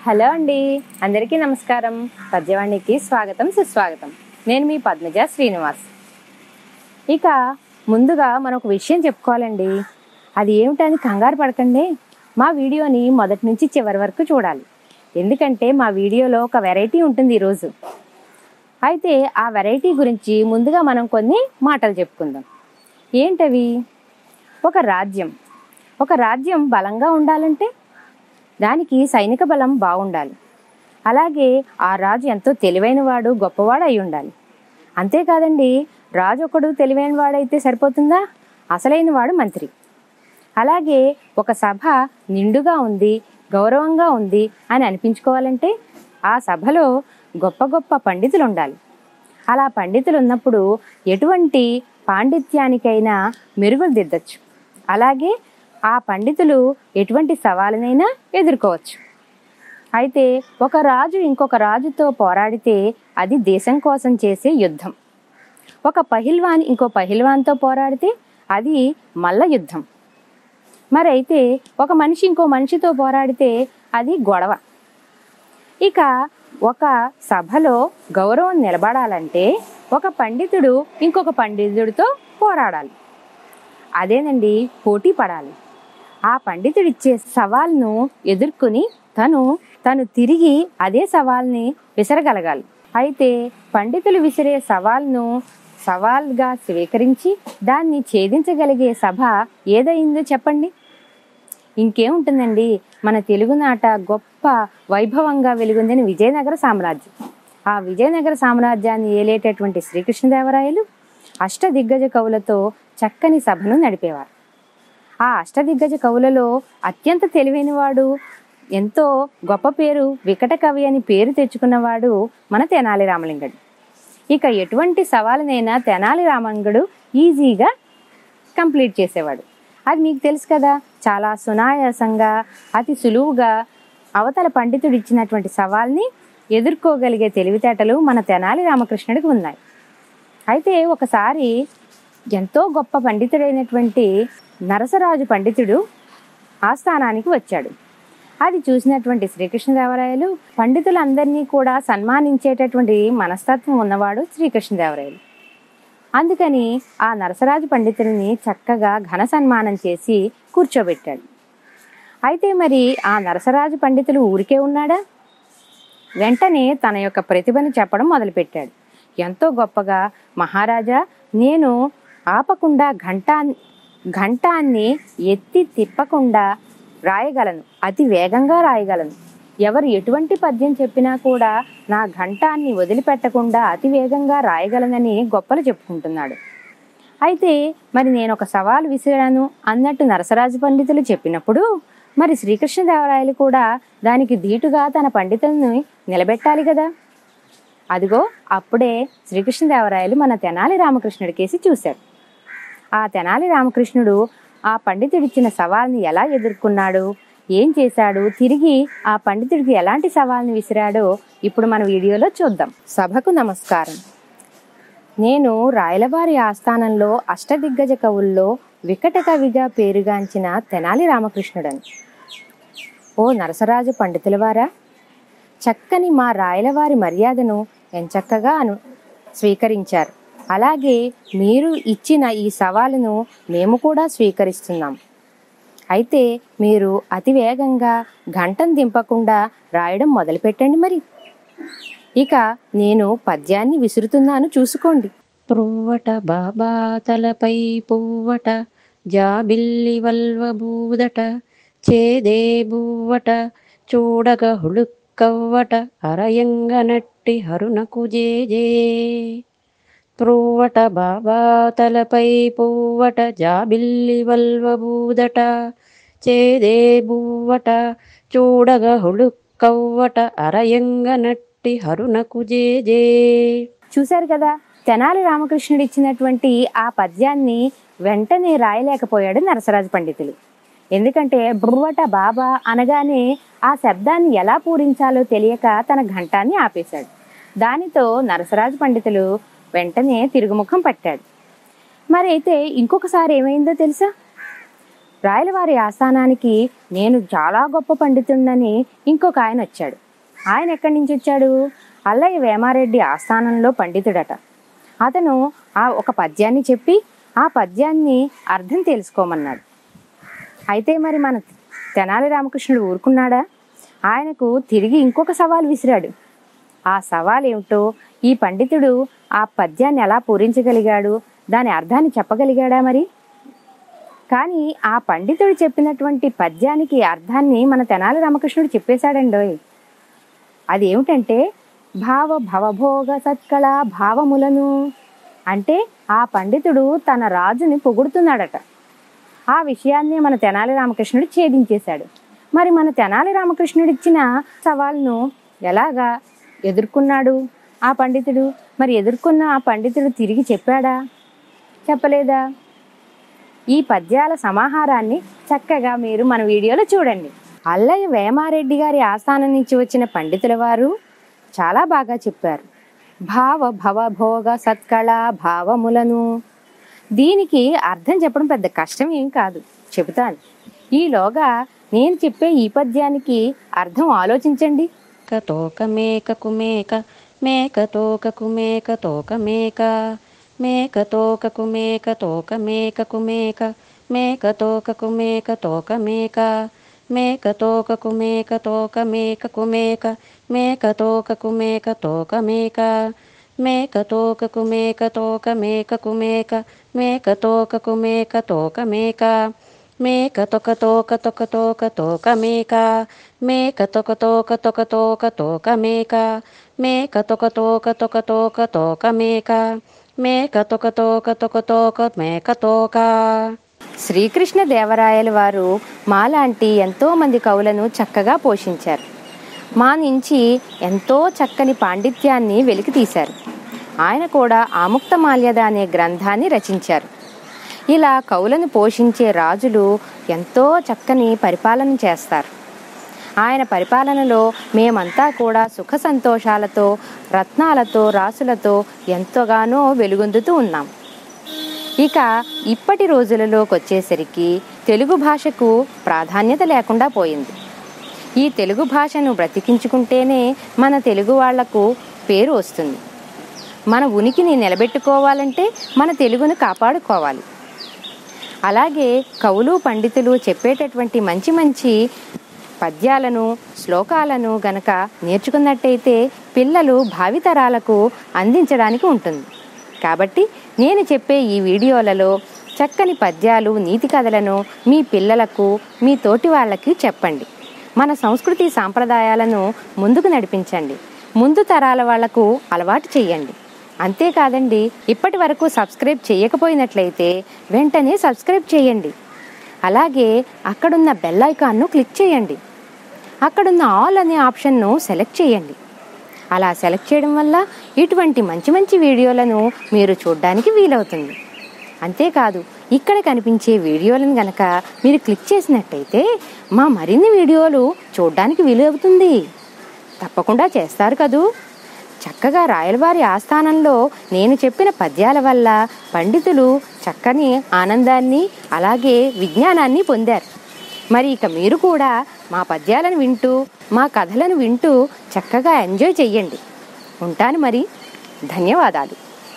hello అండి అందరికీ నమస్కారం పద్యవాణికి స్వాగతం సుస్వాగతం నేను మీ పద్మజ శ్రీనివాస్ ఇక ముందుగా మనం ఒక విషయం చెప్పుకోవాలండి అది ఏమిటని కంగారు పడకండి మా వీడియోని మొదటి నుంచి చివరి వరకు చూడాలి ఎందుకంటే మా వీడియోలో ఒక వెరైటీ ఉంటుంది ఈరోజు అయితే ఆ వెరైటీ గురించి ముందుగా మనం కొన్ని మాటలు చెప్పుకుందాం ఏంటవి ఒక రాజ్యం ఒక రాజ్యం బలంగా ఉండాలంటే దానికి సైనిక బలం బాగుండాలి అలాగే ఆ రాజు ఎంతో తెలివైనవాడు గొప్పవాడు అయి ఉండాలి అంతేకాదండి రాజు ఒకడు తెలివైన వాడైతే సరిపోతుందా అసలైన వాడు మంత్రి అలాగే ఒక సభ నిండుగా ఉంది గౌరవంగా ఉంది అని అనిపించుకోవాలంటే ఆ సభలో గొప్ప గొప్ప పండితులు ఉండాలి అలా పండితులు ఉన్నప్పుడు ఎటువంటి పాండిత్యానికైనా మెరుగులు దిద్దచ్చు అలాగే ఆ పండితులు ఎటువంటి సవాలునైనా ఎదుర్కోవచ్చు అయితే ఒక రాజు ఇంకొక రాజుతో పోరాడితే అది దేశం కోసం చేసే యుద్ధం ఒక పహిల్వాన్ ఇంకో పహిల్వాన్తో పోరాడితే అది మల్ల యుద్ధం మరైతే ఒక మనిషి ఇంకో మనిషితో పోరాడితే అది గొడవ ఇక ఒక సభలో గౌరవం నిలబడాలంటే ఒక పండితుడు ఇంకొక పండితుడితో పోరాడాలి అదేనండి పోటీ పడాలి ఆ పండితుడిచ్చే సవాల్ను ఎదుర్కొని తను తను తిరిగి అదే సవాల్ని విసరగలగాలి అయితే పండితులు విసిరే సవాల్ను సవాల్గా స్వీకరించి దాన్ని ఛేదించగలిగే సభ ఏదైందో చెప్పండి ఇంకేముంటుందండి మన తెలుగునాట గొప్ప వైభవంగా వెలుగొందిన విజయనగర సామ్రాజ్యం ఆ విజయనగర సామ్రాజ్యాన్ని ఏలేటటువంటి శ్రీకృష్ణదేవరాయలు అష్టదిగ్గజ కవులతో చక్కని సభను నడిపేవారు ఆ అష్టదిగ్గజ కవులలో అత్యంత తెలివైనవాడు ఎంతో గొప్ప పేరు వికట కవి అని పేరు తెచ్చుకున్నవాడు మన తెనాలి రామలింగడు ఇక ఎటువంటి సవాలునైనా తెనాలి రామలింగడు ఈజీగా కంప్లీట్ చేసేవాడు అది మీకు తెలుసు కదా చాలా సునాయాసంగా అతి సులువుగా అవతల పండితుడు ఇచ్చినటువంటి సవాల్ని ఎదుర్కోగలిగే తెలివితేటలు మన తెనాలి రామకృష్ణుడికి ఉన్నాయి అయితే ఒకసారి ఎంతో గొప్ప పండితుడైనటువంటి నరసరాజు పండితుడు ఆస్థానానికి వచ్చాడు అది చూసినటువంటి శ్రీకృష్ణదేవరాయలు పండితులందరినీ కూడా సన్మానించేటటువంటి మనస్తత్వం ఉన్నవాడు శ్రీకృష్ణదేవరాయలు అందుకని ఆ నరసరాజు పండితుడిని చక్కగా ఘన సన్మానం చేసి కూర్చోబెట్టాడు అయితే మరి ఆ నరసరాజు పండితులు ఊరికే ఉన్నాడా వెంటనే తన యొక్క ప్రతిభను చెప్పడం మొదలుపెట్టాడు ఎంతో గొప్పగా మహారాజా నేను ఆపకుండా ఘంటా ఘంటాన్ని ఎత్తి తిప్పకుండా రాయగలను అతి వేగంగా రాయగలను ఎవరు ఎటువంటి పద్యం చెప్పినా కూడా నా ఘంటాన్ని వదిలిపెట్టకుండా అతి వేగంగా రాయగలనని గొప్పలు చెప్పుకుంటున్నాడు అయితే మరి నేను ఒక సవాల్ విసిరాను అన్నట్టు నరసరాజు పండితులు చెప్పినప్పుడు మరి శ్రీకృష్ణదేవరాయలు కూడా దానికి ధీటుగా తన పండితులను నిలబెట్టాలి కదా అదిగో అప్పుడే శ్రీకృష్ణదేవరాయలు మన తెనాలి రామకృష్ణుడి కేసి చూశాడు ఆ తెనాలి రామకృష్ణుడు ఆ పండితుడిచ్చిన సవాల్ని ఎలా ఎదుర్కొన్నాడు ఏం చేశాడు తిరిగి ఆ పండితుడికి ఎలాంటి సవాల్ని విసిరాడో ఇప్పుడు మన వీడియోలో చూద్దాం సభకు నమస్కారం నేను రాయలవారి ఆస్థానంలో అష్టదిగ్గజ కవుల్లో వికట కవిగా పేరుగాంచిన తెనాలి రామకృష్ణుడని ఓ నరసరాజు పండితులవారా చక్కని మా రాయలవారి మర్యాదను ఎంచక్కగా అను స్వీకరించారు అలాగే మీరు ఇచ్చిన ఈ సవాలును మేము కూడా స్వీకరిస్తున్నాం అయితే మీరు అతి వేగంగా గంటను దింపకుండా రాయడం మొదలుపెట్టండి మరి ఇక నేను పద్యాన్ని విసురుతున్నాను చూసుకోండి త్రువ్వట బాబా తలపై పువ్వట జాబిల్లి వల్వ బూదట చేదే బువ్వట చూడగ హుళుక్కవ్వట అరయంగ నట్టి హరునకు జేజే త్రువ్వట బాబా తలపై పువ్వట జాబిల్లి వల్వ బూదట చేదే బువ్వట చూడగ హుళుక్కవ్వట అరయంగ నట్టి హరునకు జేజే చూశారు కదా తెనాలి రామకృష్ణుడు ఇచ్చినటువంటి ఆ పద్యాన్ని వెంటనే రాయలేకపోయాడు నరసరాజు పండితులు ఎందుకంటే బుర్వట బాబా అనగానే ఆ శబ్దాన్ని ఎలా పూరించాలో తెలియక తన ఘంటాన్ని ఆపేశాడు దానితో నరసరాజు పండితులు వెంటనే తిరుగుముఖం పట్టాడు మరి అయితే ఇంకొకసారి ఏమైందో తెలుసా రాయలవారి ఆస్థానానికి నేను చాలా గొప్ప పండితుడినని ఇంకొక ఆయన వచ్చాడు ఆయన ఎక్కడి నుంచి వచ్చాడు అల్లయ్య వేమారెడ్డి ఆస్థానంలో పండితుడట అతను ఆ ఒక పద్యాన్ని చెప్పి ఆ పద్యాన్ని అర్థం తెలుసుకోమన్నాడు అయితే మరి మన తెనాలి రామకృష్ణుడు ఊరుకున్నాడా ఆయనకు తిరిగి ఇంకొక సవాల్ విసిరాడు ఆ సవాల్ ఏమిటో ఈ పండితుడు ఆ పద్యాన్ని ఎలా పూరించగలిగాడు దాని అర్థాన్ని చెప్పగలిగాడా మరి కానీ ఆ పండితుడు చెప్పినటువంటి పద్యానికి అర్థాన్ని మన తెనాలి రామకృష్ణుడు చెప్పేశాడండోయ్ అది ఏమిటంటే భావ భవభోగ సత్కళ భావములను అంటే ఆ పండితుడు తన రాజుని పొగుడుతున్నాడట ఆ విషయాన్ని మన తెనాలి రామకృష్ణుడు ఛేదించేశాడు మరి మన తెనాలి రామకృష్ణుడు ఇచ్చిన సవాల్ను ఎలాగా ఎదుర్కొన్నాడు ఆ పండితుడు మరి ఎదుర్కొన్న ఆ పండితుడు తిరిగి చెప్పాడా చెప్పలేదా ఈ పద్యాల సమాహారాన్ని చక్కగా మీరు మన వీడియోలో చూడండి అల్లయ్య వేమారెడ్డి గారి ఆస్థానం నుంచి వచ్చిన పండితుల వారు చాలా బాగా చెప్పారు భావ భవభోగ సత్కళ భావములను దీనికి అర్థం చెప్పడం పెద్ద కష్టం ఏం కాదు చెబుతాను ఈలోగా నేను చెప్పే ఈ పద్యానికి అర్థం ఆలోచించండి తోక మేక కుమేక మేక తోక కుమేక తోక మేక మేక తోక కుమేక తోక మేక కుమేక మేక తోక కుమేక తోక మేక మేక తోక కుమేక తోక మేక కుమేక మేక తోక కుమేక తోక మేక మేక తోక కుమేక తోక మేక కుమేక మేక తోక కుమేక తోక మేక మేక తొక తోక తొక తోక తోక మేక మేక తొక తోక తొక తోక తోక మేక మేక తొక తోక తొక తోక తోక మేక మేక తొక తోక తొక తోక మేక తోక శ్రీకృష్ణ దేవరాయల వారు మాలాంటి ఎంతో మంది కవులను చక్కగా పోషించారు మా నుంచి ఎంతో చక్కని పాండిత్యాన్ని వెలికి తీశారు ఆయన కూడా ఆముక్త మాల్యద అనే గ్రంథాన్ని రచించారు ఇలా కవులను పోషించే రాజులు ఎంతో చక్కని పరిపాలన చేస్తారు ఆయన పరిపాలనలో మేమంతా కూడా సుఖ సంతోషాలతో రత్నాలతో రాసులతో ఎంతగానో వెలుగొందుతూ ఉన్నాం ఇక ఇప్పటి రోజులలోకి వచ్చేసరికి తెలుగు భాషకు ప్రాధాన్యత లేకుండా పోయింది ఈ తెలుగు భాషను బ్రతికించుకుంటేనే మన తెలుగు వాళ్లకు పేరు వస్తుంది మన ఉనికిని నిలబెట్టుకోవాలంటే మన తెలుగును కాపాడుకోవాలి అలాగే కవులు పండితులు చెప్పేటటువంటి మంచి మంచి పద్యాలను శ్లోకాలను గనక నేర్చుకున్నట్టయితే పిల్లలు భావితరాలకు అందించడానికి ఉంటుంది కాబట్టి నేను చెప్పే ఈ వీడియోలలో చక్కని పద్యాలు నీతి కథలను మీ పిల్లలకు మీ తోటి వాళ్ళకి చెప్పండి మన సంస్కృతి సాంప్రదాయాలను ముందుకు నడిపించండి ముందు తరాల వాళ్లకు అలవాటు చేయండి అంతేకాదండి ఇప్పటి వరకు సబ్స్క్రైబ్ చేయకపోయినట్లయితే వెంటనే సబ్స్క్రైబ్ చేయండి అలాగే అక్కడున్న బెల్ ఐకాన్ను క్లిక్ చేయండి అక్కడున్న ఆల్ అనే ఆప్షన్ను సెలెక్ట్ చేయండి అలా సెలెక్ట్ చేయడం వల్ల ఇటువంటి మంచి మంచి వీడియోలను మీరు చూడడానికి వీలవుతుంది అంతేకాదు ఇక్కడ కనిపించే వీడియోలను గనక మీరు క్లిక్ చేసినట్టయితే మా మరిన్ని వీడియోలు చూడడానికి వీలవుతుంది తప్పకుండా చేస్తారు కదూ చక్కగా రాయలవారి ఆస్థానంలో నేను చెప్పిన పద్యాల వల్ల పండితులు చక్కని ఆనందాన్ని అలాగే విజ్ఞానాన్ని పొందారు మరి ఇక మీరు కూడా మా పద్యాలను వింటూ మా కథలను వింటూ చక్కగా ఎంజాయ్ చెయ్యండి ఉంటాను మరి ధన్యవాదాలు